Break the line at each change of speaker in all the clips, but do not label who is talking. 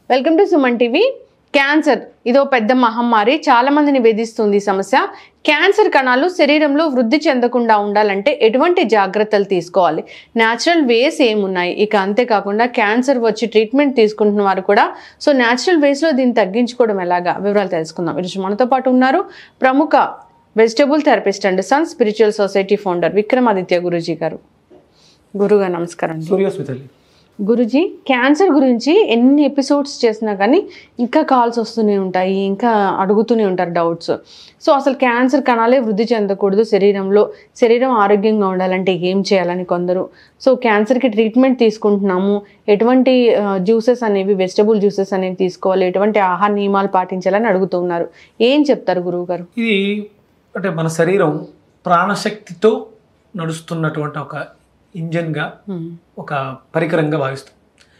Welcome to Suman TV cancer ఇదో పెద్ద మహమ్మారి చాలా మందిని వేధిస్తుంది ఈ సమస్య క్యాన్సర్ కణాలు శరీరంలో వృద్ధి చెందకుండా ఉండాలంటే ఎటువంటి జాగ్రత్తలు తీసుకోవాలి న్యాచురల్ వేస్ ఏమున్నాయి ఇక అంతేకాకుండా క్యాన్సర్ వచ్చి ట్రీట్మెంట్ తీసుకుంటున్న వారు కూడా సో న్యాచురల్ వేస్లో దీన్ని తగ్గించుకోవడం ఎలాగా వివరాలు తెలుసుకుందాం ఈరోజు మనతో పాటు ఉన్నారు ప్రముఖ vegetable therapist and sun spiritual society founder Vikramaditya Guruji గారు గురుగారు నమస్కారం అండి
సూర్యోస్మితల్లి
గురుజీ క్యాన్సర్ గురించి ఎన్ని ఎపిసోడ్స్ చేసినా కానీ ఇంకా కాల్స్ వస్తూనే ఉంటాయి ఇంకా అడుగుతూనే ఉంటారు డౌట్స్ సో అసలు క్యాన్సర్ కణాలే వృద్ధి చెందకూడదు శరీరంలో శరీరం ఆరోగ్యంగా ఉండాలంటే ఏం చేయాలని కొందరు సో క్యాన్సర్కి ట్రీట్మెంట్ తీసుకుంటున్నాము ఎటువంటి జ్యూసెస్ అనేవి వెజిటబుల్ జ్యూసెస్ అనేవి తీసుకోవాలి ఎటువంటి ఆహార నియమాలు పాటించాలని అడుగుతూ ఉన్నారు ఏం చెప్తారు గురువు గారు
ఇది అంటే మన శరీరం ప్రాణశక్తితో నడుస్తున్నటువంటి ఒక ఇంజన్గా ఒక పరికరంగా భావిస్తాం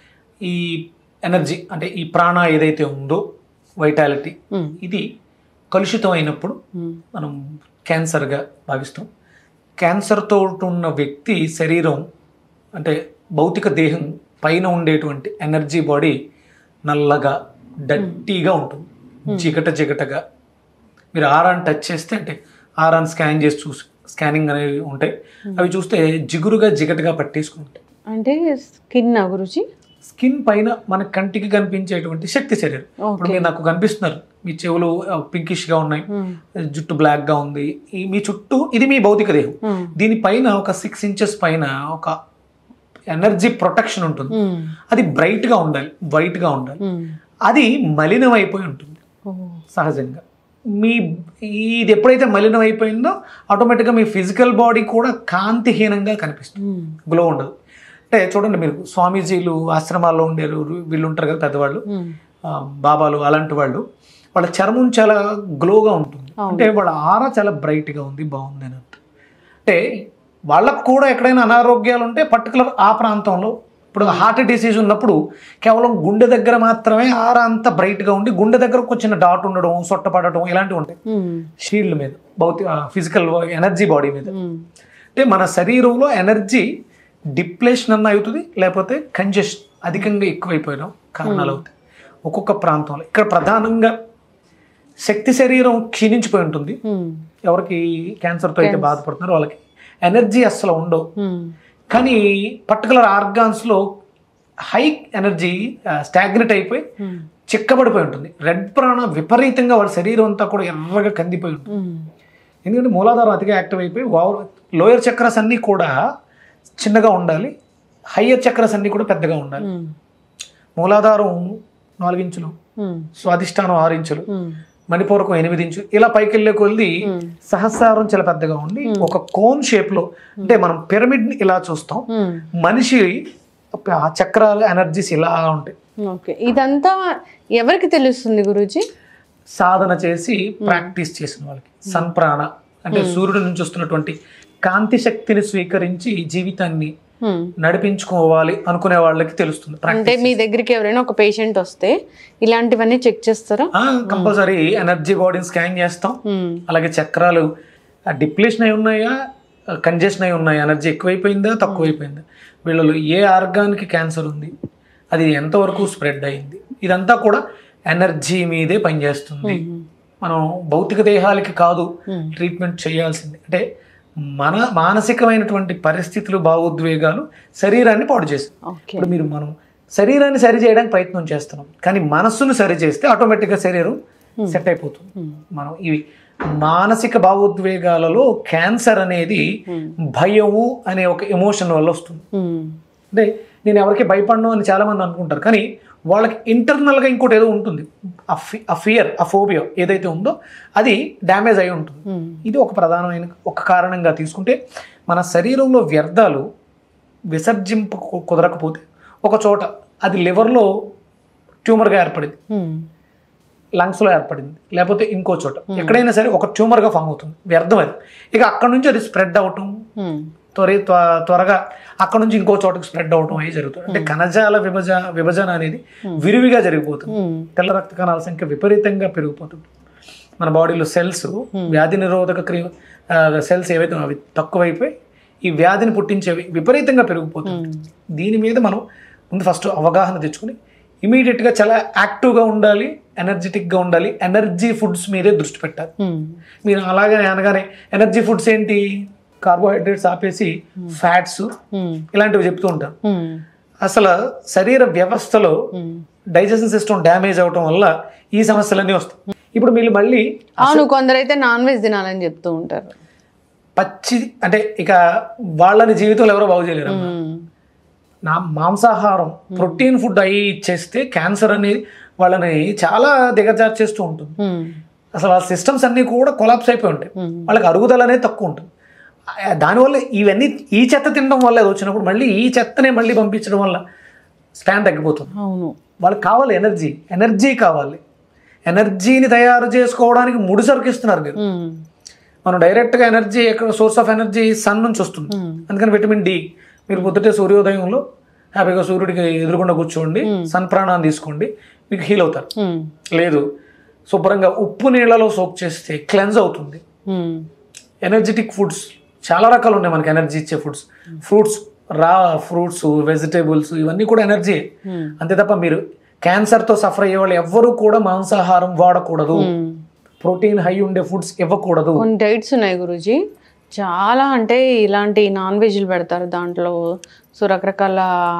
ఈ ఎనర్జీ అంటే ఈ ప్రాణ ఏదైతే ఉందో వైటాలిటీ ఇది కలుషితం అయినప్పుడు మనం క్యాన్సర్గా భావిస్తాం క్యాన్సర్తో ఉన్న వ్యక్తి శరీరం అంటే భౌతిక దేహం పైన ఉండేటువంటి ఎనర్జీ బాడీ నల్లగా డట్టీగా ఉంటుంది జిగట జిగటగా మీరు ఆరాన్ని టచ్ చేస్తే అంటే ఆరాన్ని స్కాన్ చేసి చూసి స్కానింగ్ అనేవి ఉంటాయి అవి చూస్తే జిగురుగా జిగటగా పట్టేసుకుంటాయి
అంటే స్కిన్ గురుజీ
స్కిన్ పైన మన కంటికి కనిపించేటువంటి శక్తి శరీరం ఇప్పుడు మీరు నాకు కనిపిస్తున్నారు మీ చెవులు పింకిష్ గా ఉన్నాయి జుట్టు బ్లాక్ గా ఉంది ఈ మీ చుట్టూ ఇది మీ భౌతిక దేహం దీనిపైన ఒక సిక్స్ ఇంచెస్ పైన ఒక ఎనర్జీ ప్రొటెక్షన్ ఉంటుంది అది బ్రైట్ గా ఉండాలి వైట్ గా ఉండాలి అది మలినం అయిపోయి ఉంటుంది సహజంగా మీ ఇది ఎప్పుడైతే మలినం అయిపోయిందో ఆటోమేటిక్గా మీ ఫిజికల్ బాడీ కూడా కాంతిహీనంగా కనిపిస్తుంది గ్లో ఉండదు అంటే చూడండి మీరు స్వామీజీలు ఆశ్రమాల్లో ఉండేరు వీళ్ళు ఉంటారు కదా పెద్దవాళ్ళు ఆ, బాబాలు అలాంటి వాళ్ళు వాళ్ళ చర్మం చాలా గ్లోగా ఉంటుంది అంటే వాళ్ళ ఆరా చాలా బ్రైట్గా ఉంది బాగుంది అని అర్థం అంటే వాళ్ళకు కూడా ఎక్కడైనా అనారోగ్యాలు ఉంటే పర్టికులర్ ఆ ప్రాంతంలో ఇప్పుడు హార్ట్ డిసీజ్ ఉన్నప్పుడు కేవలం గుండె దగ్గర మాత్రమే ఆరా అంతా బ్రైట్గా ఉండి గుండె దగ్గర ఒక చిన్న డాట్ ఉండడం సొట్ట పడటం ఇలాంటివి ఉంటాయి షీల్డ్ మీద భౌతిక ఫిజికల్ ఎనర్జీ బాడీ మీద అంటే మన శరీరంలో ఎనర్జీ డిప్లేషన్ అన్న అవుతుంది లేకపోతే కంజెషన్ అధికంగా ఎక్కువైపోయడం కారణాలు అవుతాయి ఒక్కొక్క ప్రాంతంలో ఇక్కడ ప్రధానంగా శక్తి శరీరం క్షీణించిపోయి ఉంటుంది ఎవరికి క్యాన్సర్తో అయితే బాధపడుతున్నారో వాళ్ళకి ఎనర్జీ అస్సలు ఉండవు కానీ పర్టికులర్ ఆర్గాన్స్లో హై ఎనర్జీ స్టాగ్నెట్ అయిపోయి చిక్కబడిపోయి ఉంటుంది రెడ్ ప్రాణ విపరీతంగా వాడి శరీరం అంతా కూడా ఎర్రగా కందిపోయి ఉంటుంది ఎందుకంటే మూలాధారం అతిగా యాక్టివ్ అయిపోయి ఓవర్ లోయర్ చక్రస్ అన్నీ కూడా చిన్నగా ఉండాలి హయ్యర్ చక్రస్ అన్నీ కూడా పెద్దగా ఉండాలి మూలాధారం నాలుగించులు స్వాధిష్టానం ఆరు ఇంచులు మణిపూరకం ఎనిమిది ఇంచులు ఇలా పైకి వెళ్ళే కొద్ది సహస్రారం చాలా పెద్దగా ఉండి ఒక కోన్ షేప్ లో అంటే మనం పిరమిడ్ ని ఇలా చూస్తాం మనిషి ఆ చక్రాల ఎనర్జీస్ ఇలా ఉంటాయి
ఓకే ఇదంతా ఎవరికి తెలుస్తుంది గురూజీ
సాధన చేసి ప్రాక్టీస్ చేసిన వాళ్ళకి సన్ ప్రాణ అంటే సూర్యుడి నుంచి వస్తున్నటువంటి కాంతి శక్తిని స్వీకరించి జీవితాన్ని నడిపించుకోవాలి అనుకునే వాళ్ళకి తెలుస్తుంది
అంటే మీ దగ్గరికి ఎవరైనా ఒక పేషెంట్ వస్తే ఇలాంటివన్నీ చెక్ చేస్తారా
కంపల్సరీ ఎనర్జీ బాడీని స్కాన్ చేస్తాం
మ్మ్.
అలాగే చక్రాలు డిప్లేషన్ అయి ఉన్నాయా కంజెషన్ అయి ఉన్నాయా ఎనర్జీ ఎక్కువైపోయిందా తక్కువైపోయిందా వీళ్ళలో ఏ ఆర్గాన్కి క్యాన్సర్ ఉంది అది ఎంతవరకు స్ప్రెడ్ అయింది ఇదంతా కూడా ఎనర్జీ మీదే పనిచేస్తుంది మనం భౌతిక దేహాలకి కాదు ట్రీట్మెంట్ చేయాల్సింది అంటే మన మానసికమైనటువంటి పరిస్థితులు భావోద్వేగాలు శరీరాన్ని పాడు చేస్తాయి
ఓకే
ఇప్పుడు మీరు మనం శరీరాన్ని సరి చేయడానికి ప్రయత్నం చేస్తున్నాం కానీ మనస్సును సరి చేస్తే ఆటోమేటిక్గా శరీరం సెట్ అయిపోతుంది మనం ఇవి మానసిక భావోద్వేగాలలో క్యాన్సర్ అనేది భయము అనే ఒక ఎమోషన్ వల్ల వస్తుంది
మ్మ్.
అంటే నేను ఎవరికి భయపడను అని చాలా మంది అనుకుంటారు కానీ వాళ్ళకి ఇంటర్నల్గా ఇంకోటి ఏదో ఉంటుంది ఆ ఫి ఆ ఫియర్ ఆ ఫోబియా ఏదైతే ఉందో అది డ్యామేజ్ అయి ఉంటుంది
మ్మ్.
ఇది ఒక ప్రధానమైన ఒక కారణంగా తీసుకుంటే మన శరీరంలో వ్యర్థాలు విసర్జింప కు- కుదరకపోతే ఒక చోట అది లివర్లో ట్యూమర్గా ఏర్పడింది
మ్మ్.
లంగ్స్లో ఏర్పడింది లేకపోతే ఇంకో చోట ఎక్కడైనా సరే ఒక ట్యూమర్గా ఫామ్ అవుతుంది వ్యర్థం అది ఇక అక్కడ నుంచి అది స్ప్రెడ్ అవటం
మ్మ్.
త్వర త్వ- త్వరగా అక్కడ నుంచి ఇంకో చోటకి స్ప్రెడ్ అవటం అవి జరుగుతుంది అంటే కణజాల విభజ విభజన అనేది విరివిగా జరిగిపోతుంది
మ్మ్.
తెల్ల రక్త కణాల సంఖ్య విపరీతంగా పెరిగిపోతుంది మన బాడీలో సెల్స్ వ్యాధి నిరోధక క్రియ సెల్స్ ఏవైతే అవి తక్కువైపోయి ఈ వ్యాధిని పుట్టించేవి విపరీతంగా పెరిగిపోతుంది దీని మీద మనం ముందు ఫస్ట్ అవగాహన తెచ్చుకుని ఇమీడియట్గా చాలా యాక్టివ్గా ఉండాలి ఎనర్జెటిక్గా ఉండాలి ఎనర్జీ ఫుడ్స్ మీదే దృష్టి పెట్టాలి
ఉమ్,
మీరు అలాగే అనగానే ఎనర్జీ ఫుడ్స్ ఏంటి కార్బోహైడ్రేట్స్ ఆపేసి ఫ్యాట్స్
ఉమ్,
ఇలాంటివి చెప్తూ ఉంటారు
ఉమ్,
అసలు శరీర వ్యవస్థలో
ఉమ్.
డైజెషన్ సిస్టమ్ డ్యామేజ్ అవటం వల్ల ఈ సమస్యలన్నీ వస్తాయి ఇప్పుడు మీరు మళ్ళీ
అవును కొందరైతే నాన్ వెజ్ తినాలని చెప్తూ ఉంటారు
పచ్చి అంటే ఇక వాళ్ళని జీవితంలో ఎవరో బాగు చేయలేరు
ఉమ్,
నా మాంసాహారం ప్రోటీన్ ఫుడ్ అయ్యి ఇచ్చేస్తే క్యాన్సర్ అనేది వాళ్ళని చాలా దిగజార్చేస్తూ ఉంటుంది
ఉమ్,
అసలు ఆ సిస్టమ్స్ అన్నీ కూడా కొలాప్స్ అయిపోయి ఉంటాయి
ఉమ్.
వాళ్ళకి అరుగుదల అనేది తక్కువ ఉంటుంది ఆ, దానివల్ల ఇవన్నీ ఈ చెత్త తినడం వల్ల అది వచ్చినప్పుడు మళ్ళీ ఈ చెత్తనే మళ్ళీ పంపించడం వల్ల స్పాన్ తగ్గిపోతుంది
అవును
వాళ్ళకి కావాలి ఎనర్జీ ఎనర్జీ కావాలి ఎనర్జీని తయారు చేసుకోవడానికి ముడి సరుకు ఇస్తున్నారు మీరు
ఉమ్,
మనం డైరెక్ట్గా ఎనర్జీ ఎక్కడ సోర్స్ ఆఫ్ ఎనర్జీ సన్ నుంచి వస్తుంది
ఉమ్,
అందుకని విటమిన్ డి మీరు పొద్దుటే సూర్యోదయంలో హ్యాపీగా సూర్యుడికి ఎదురుకుండా కూర్చోండి సన్ ప్రాణాన్ని తీసుకోండి మీకు హీల్ అవుతారు
ఉమ్,
లేదు శుభ్రంగా ఉప్పు నీళ్ళలో సోక్ చేస్తే క్లెన్స్ అవుతుంది
ఉమ్,
ఎనర్జెటిక్ ఫుడ్స్ చాలా రకాలు ఉన్నాయి మనకి ఎనర్జీ ఇచ్చే foods fruits raw fruits vegetables ఇవన్నీ కూడా ఎనర్జీ
ఉమ్,
అంతే తప్ప మీరు క్యాన్సర్తో సఫర్ అయ్యే వాళ్ళు ఎవ్వరూ కూడా మాంసాహారం వాడకూడదు
ఉమ్.
ప్రోటీన్ హై ఉండే ఫుడ్స్ ఇవ్వకూడదు
కొన్ని డైట్స్ ఉన్నాయి గురుజీ చాలా అంటే ఇలాంటి నాన్ వెజ్లు పెడతారు దాంట్లో సో రకరకాల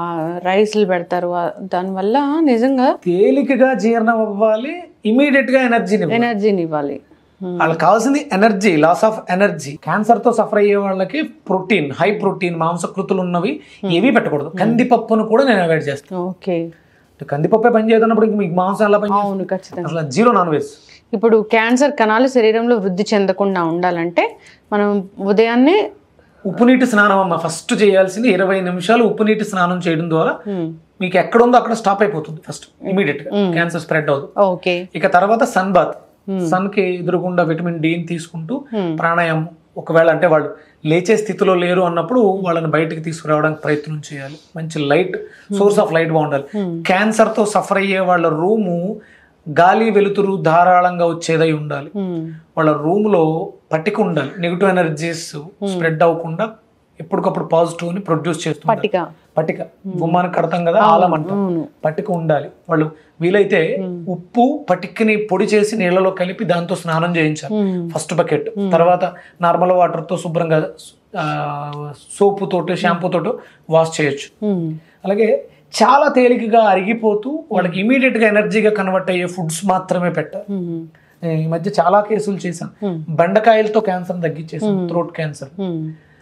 రైస్లు పెడతారు ఆ- దానివల్ల నిజంగా
తేలికగా జీర్ణం అవ్వాలి ఇమీడియట్ గా ఎనర్జీని
ఎనర్జీని ఇవ్వాలి ఉమ్,
వాళ్ళకి కావాల్సింది energy loss of energy cancer తో సఫర్ అయ్యే వాళ్ళకి ప్రోటీన్ హై ప్రోటీన్ మాంసకృతులు ఉన్నవి ఏవీ పెట్టకూడదు కందిపప్పును కూడా నేను అవాయిడ్ చేస్తాను
ఓకే
కందిపప్పే పని చేయదన్నప్పుడు ఇంక మీకు మాంసం ఎలా పని చేస్తుంది?
అవును ఖచ్చితంగా
అసలు జీరో నాన్ వెజ్
ఇప్పుడు క్యాన్సర్ కణాలు శరీరంలో వృద్ధి చెందకుండా ఉండాలంటే మనం ఉదయాన్నే
ఉప్పు నీటి స్నానం అమ్మ ఫస్ట్ చేయాల్సింది ఇరవై నిమిషాలు ఉప్పు నీటి స్నానం చేయడం ద్వారా
ఉమ్,
మీకు ఎక్కడ ఉందో అక్కడ స్టాప్ అయిపోతుంది ఫస్ట్ ఇమీడియట్ గా క్యాన్సర్ స్ప్రెడ్ అవుతుంది
ఓకే
ఇక తర్వాత సన్ బాత్ సన్ కి ఎదురుగుండా విటమిన్ డిని తీసుకుంటూ
Hmm.
ప్రాణాయామం ఒకవేళ అంటే వాళ్ళు లేచే స్థితిలో లేరు అన్నప్పుడు వాళ్ళని బయటికి తీసుకురావడానికి ప్రయత్నం చేయాలి మంచి లైట్ సోర్స్ ఆఫ్ లైట్ బాగుండాలి క్యాన్సర్ తో సఫర్ అయ్యే వాళ్ళ రూము గాలి వెలుతురు ధారాళంగా వచ్చేదై ఉండాలి
ఉమ్,
వాళ్ళ రూమ్ లో పట్టిక ఉండాలి నెగిటివ్ ఎనర్జీస్ స్ప్రెడ్ అవ్వకుండా ఎప్పటికప్పుడు పాజిటివ్ ని ప్రొడ్యూస్ చేస్తుంది
పట్టిక
పట్టిక గుమ్మానికి కడతాం కదా ఆలం అంటాం
అవును
పట్టిక ఉండాలి వాళ్ళు వీలైతే ఉప్పు పట్టికని పొడి చేసి నీళ్ళలో కలిపి దాంతో స్నానం చేయించాలి
ఉమ్,
ఫస్ట్ బకెట్ తర్వాత నార్మల్ వాటర్ తో శుభ్రంగా సోపు తోటి షాంపూ తోటి వాష్ చేయొచ్చు
ఉమ్,
అలాగే చాలా తేలికగా అరిగిపోతూ వాళ్ళకి ఇమీడియట్ గా ఎనర్జీగా కన్వర్ట్ అయ్యే ఫుడ్స్ మాత్రమే పెట్టాలి
ఉమ్,
నేను ఈ మధ్య చాలా కేసులు చేశాను
Hmm.
బెండకాయలతో క్యాన్సర్ తగ్గించేసాను థ్రోట్ క్యాన్సర్
ఉమ్,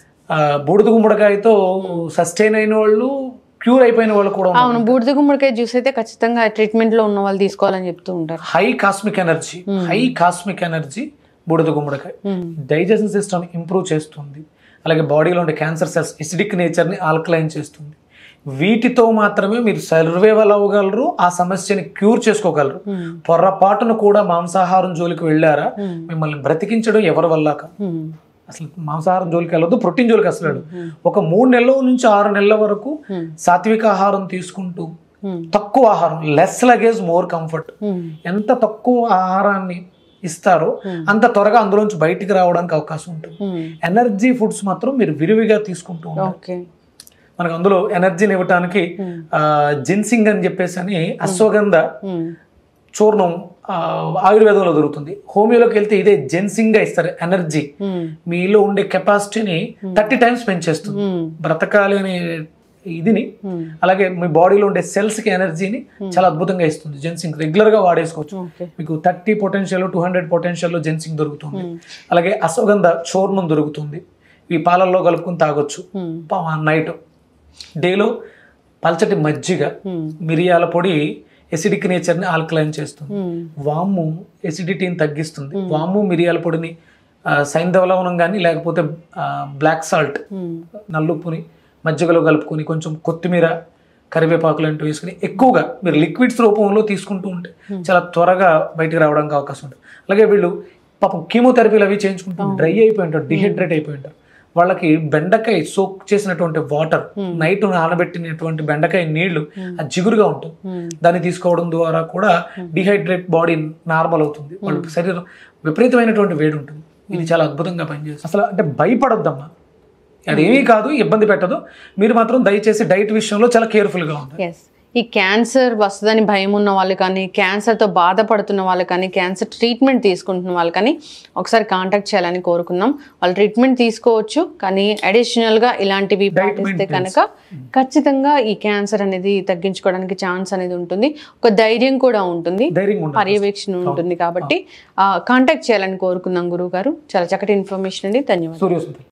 బూడిద గుమ్మడికాయతో సస్టైన్ అయిన వాళ్ళు క్యూర్ అయిపోయిన వాళ్ళు కూడా ఉన్నారు
అవును బూడిద గుమ్మడికాయ జ్యూస్ అయితే ఖచ్చితంగా ట్రీట్మెంట్ లో ఉన్న వాళ్ళు తీసుకోవాలని చెప్తూ ఉంటారు
high cosmic energy high cosmic energy బూడిద గుమ్మడికాయ
ఉమ్,
డైజెషన్ సిస్టమ్ ఇంప్రూవ్ చేస్తుంది అలాగే బాడీలో ఉండే క్యాన్సర్ సెల్స్ ఎసిడిక్ నేచర్ని ఆల్కలైన్ చేస్తుంది వీటితో మాత్రమే మీరు సర్వేవల్ అవ్వగలరు ఆ సమస్యని క్యూర్ చేసుకోగలరు
ఉమ్,
పొర్రపాటును కూడా మాంసాహారం జోలికి వెళ్ళారా
Hmm.
మిమ్మల్ని బ్రతికించడం ఎవరి వల్ల కాదు
ఉమ్,
అసలు మాంసాహారం జోలికి వెళ్ళొద్దు ప్రోటీన్ జోలికి అసలు వెళ్ళదు ఒక మూడు నెలల నుంచి ఆరు నెలల వరకు
Hmm.
సాత్విక ఆహారం తీసుకుంటూ
ఉమ్,
తక్కువ ఆహారం లెస్ లగేజ్ మోర్ కంఫర్ట్
ఉమ్,
ఎంత తక్కువ ఆహారాన్ని ఇస్తారో అంత త్వరగా అందులోంచి బయటికి రావడానికి అవకాశం ఉంటుంది
ఉమ్,
ఎనర్జీ ఫుడ్స్ మాత్రం మీరు విరివిగా తీసుకుంటూ ఉండాలి
ఓకే
మనకు అందులో ఎనర్జీని ఇవ్వటానికి జిన్సింగ్ అని చెప్పేసి అని అశ్వగంధ
ఉమ్,
చూర్ణం ఆ, ఆయుర్వేదంలో దొరుకుతుంది హోమియోలోకి వెళ్తే ఇదే జెన్సింగ్ గా ఇస్తారు ఎనర్జీ
ఉమ్,
మీలో ఉండే కెపాసిటీని థర్టీ టైమ్స్ పెంచేస్తుంది
ఉమ్,
బ్రతకాలి అనే ఇదిని
ఉమ్,
అలాగే మీ బాడీలో ఉండే సెల్స్ కి ఎనర్జీని చాలా అద్భుతంగా ఇస్తుంది జెన్సింగ్ రెగ్యులర్ గా వాడేసుకోవచ్చు
ఓకే
మీకు థర్టీ పొటెన్షియల్ టూ హండ్రెడ్ పొటెన్షియల్లో జెన్సింగ్ దొరుకుతుంది అలాగే అశ్వగంధ చూర్ణం దొరుకుతుంది ఈ పాలల్లో కలుపుకొని తాగొచ్చు
ఉమ్,
నైట్ డేలో పల్చటి మజ్జిగ
ఉమ్,
మిరియాల పొడి ఎసిడిక్ నేచర్ని ఆల్కలైన్ చేస్తుంది
ఉమ్,
వాము ఎసిడిటీని తగ్గిస్తుంది వాము మిరియాల పొడిని ఆ, సైంధవ లవణం కానీ లేకపోతే బ్లాక్ సాల్ట్
ఉమ్,
నల్లుప్పుని మజ్జిగలో కలుపుకొని కొంచెం కొత్తిమీర కరివేపాకు లాంటివి వేసుకుని ఎక్కువగా మీరు లిక్విడ్స్ రూపంలో తీసుకుంటూ ఉంటే చాలా త్వరగా బయటికి రావడానికి అవకాశం ఉంటుంది అలాగే వీళ్ళు పాపం కీమోథెరపీలు అవి చేయించుకుంటూ డ్రై అయిపోయి ఉంటారు డిహైడ్రేట్ అయిపోయి ఉంటారు వాళ్ళకి బెండకాయ సోక్ చేసినటువంటి వాటర్ నైట్ నానబెట్టినటువంటి బెండకాయ నీళ్లు అది జిగురుగా ఉంటుంది
ఉమ్,
దాన్ని తీసుకోవడం ద్వారా కూడా డిహైడ్రేట్ బాడీ నార్మల్ అవుతుంది వాళ్ళ శరీరం విపరీతమైనటువంటి వేడి ఉంటుంది ఇది చాలా అద్భుతంగా పనిచేస్తుంది అసలు అంటే భయపడొద్దమ్మా అదేమీ కాదు ఇబ్బంది పెట్టదు మీరు మాత్రం దయచేసి డైట్ విషయంలో చాలా కేర్ఫుల్గా ఉంటారు
ఎస్ ఈ క్యాన్సర్ వస్తుందని భయం ఉన్న వాళ్ళు కానీ క్యాన్సర్తో బాధపడుతున్న వాళ్ళు కానీ క్యాన్సర్ ట్రీట్మెంట్ తీసుకుంటున్న వాళ్ళు కానీ ఒకసారి కాంటాక్ట్ చేయాలని కోరుకున్నాం వాళ్ళు ట్రీట్మెంట్ తీసుకోవచ్చు కానీ అడిషనల్గా ఇలాంటివి పాటిస్తే కనుక ఖచ్చితంగా ఈ క్యాన్సర్ అనేది తగ్గించుకోవడానికి ఛాన్స్ అనేది ఉంటుంది ఒక ధైర్యం కూడా ఉంటుంది
ధైర్యంగా ఉండాలి
పర్యవేక్షణ ఉంటుంది కాబట్టి కాంటాక్ట్ చేయాలని కోరుకుందాం గురువు గారు చాలా చక్కటి ఇన్ఫర్మేషన్ అండి ధన్యవాదాలు
సూర్యోస్మిత